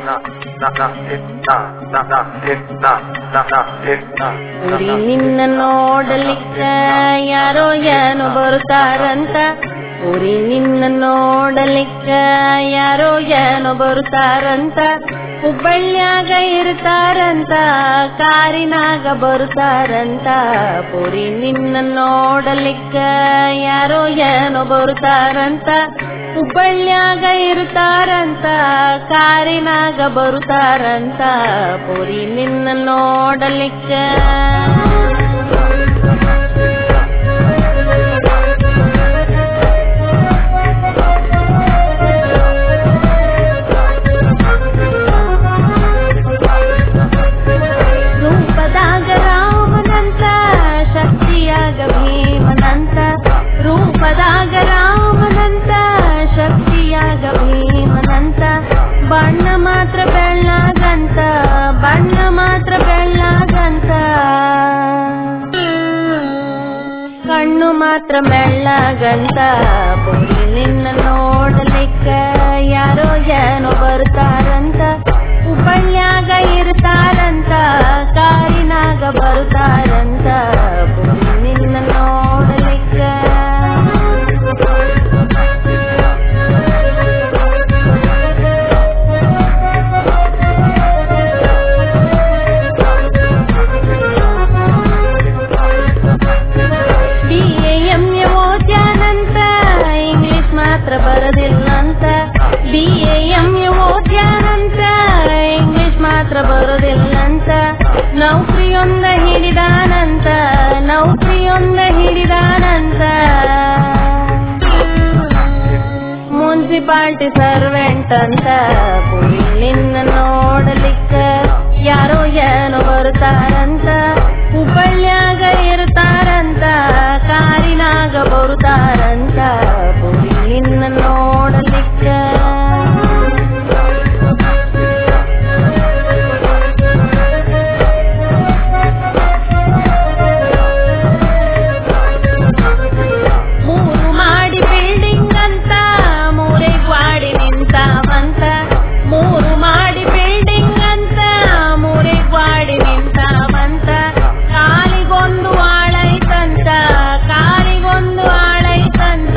ಉರಿ ನಿನ್ನ ನೋಡಲಿಕ್ಕ ಯಾರೋ ಏನೋ ಬರುತ್ತಾರಂತ ಉರಿ ನಿನ್ನ ನೋಡಲಿಕ್ಕ ಯಾರೋ ಏನೋ ಬರುತ್ತಾರಂತ ಹುಬ್ಬಳ್ಳ್ಯಾಗ ಇರ್ತಾರಂತ ಕಾರಿನಾಗ ಬರುತ್ತಾರಂತ ಪುರಿ ನಿನ್ನ ನೋಡಲಿಕ್ಕ ಯಾರೋ ಏನೋ ಬರುತ್ತಾರಂತ ಹುಬ್ಬಳ್ಳ್ಯಾಗ ಇರ್ತಾರಂತ ಕಾರಿನಾಗ ಬರುತ್ತಾರಂತ ಪುರಿ ನಿನ್ನ ನೋಡಲಿಕ್ಕ ರೂಪದಾಗ ರಾಮನಂತ ಶಕ್ತಿಯಾಗ ಭೀಮನಂತ ರೂಪದಾಗ ರಾಮನಂತ ಶಕ್ತಿಯಾಗ ಭೀಮನಂತ ಬಣ್ಣ ಮಾತ್ರ ಬೆಳ್ಳಾಗಂತ ಬಣ್ಣ ಮಾತ್ರ ಬೆಳ್ಳಾಗಂತ ಕಣ್ಣು ಮಾತ್ರ ಮೆಳ್ಳಗಂತ ಪುರಿ ನಿನ್ನ ನೋಡಲಿಕ್ಕ ಯಾರೋ ಏನೋ ಬರ್ತಾರಂತ ಹುಬ್ಬಳ್ಳ್ಯಾಗ ಇರ್ತಾರಂತ ಕಾರಿನಾಗ ಬರ್ತಾರಂತ ಪುರಿ ನಿನ್ನ ನೋಡಲಿಕ್ಕ ಬಿ ಎಂ ಓದ್ಯಾನಂತ ಇಂಗ್ಲಿಷ್ ಮಾತ್ರ ಬರೋದಿಲ್ಲಂತ ಬಿ ಎಂ ಓದ್ಯಾನಂತ ಇಂಗ್ಲಿಷ್ ಮಾತ್ರ ಬರೋದಿಲ್ಲಂತ ನೌಕರಿಯೊಂದ ಹಿಡಿದಾನಂತ ನೌಕರಿಯೊಂದ ಹಿಡಿದಾನಂತ ಮುನ್ಸಿಪಾಲ್ಟಿ ಸರ್ವೆಂಟ್ ಅಂತ ಪುರಿ ನಿನ್ನ ನೋಡಲಿಕ್ಕ ಯಾರೋ ಏನೋ ಬರ್ತಾರಂತ ಹುಬ್ಬಳ್ಳ್ಯಾಗ ಇರ್ತಾರಂತ ಕಾರಿನಾಗ ಬರುತ್ತಾರಂತ ಪುರಿ ನಿನ್ನ ನೋಡಲಿಕ್ಕ ಮೂರು ಮಾಡಿ ಬಿಲ್ಡಿಂಗ್ ಅಂತ ಮೂರೇ ಗ್ವಾಡಿ ನಿಂತಾವಂತ ಮೂರು ಮಾಡಿ ಬಿಲ್ಡಿಂಗ್ ಅಂತ ಮೂರೇ ಗ್ವಾಡಿ ನಿಂತಾವಂತ ಕಾಲಿಗೊಂದು ಆಳೈತಂತ ಕಾಲಿಗೊಂದು ಆಳೈತಂತ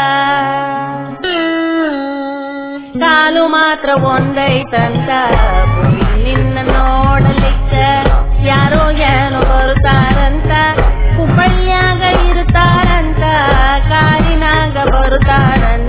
ಕಾಲು ಮಾತ್ರ ಒಂದೈತಂತ ಪುರಿ ನಿನ್ನ ನೋಡಲಿಕ್ಕ ಯಾರೋ ಏನೋ ಬರುತ್ತಾರಂತ ಹುಬ್ಬಳ್ಳ್ಯಾಗ ಇರ್ತಾರಂತ ಕಾರಿನಾಗ ಬರುತ್ತಾರಂತ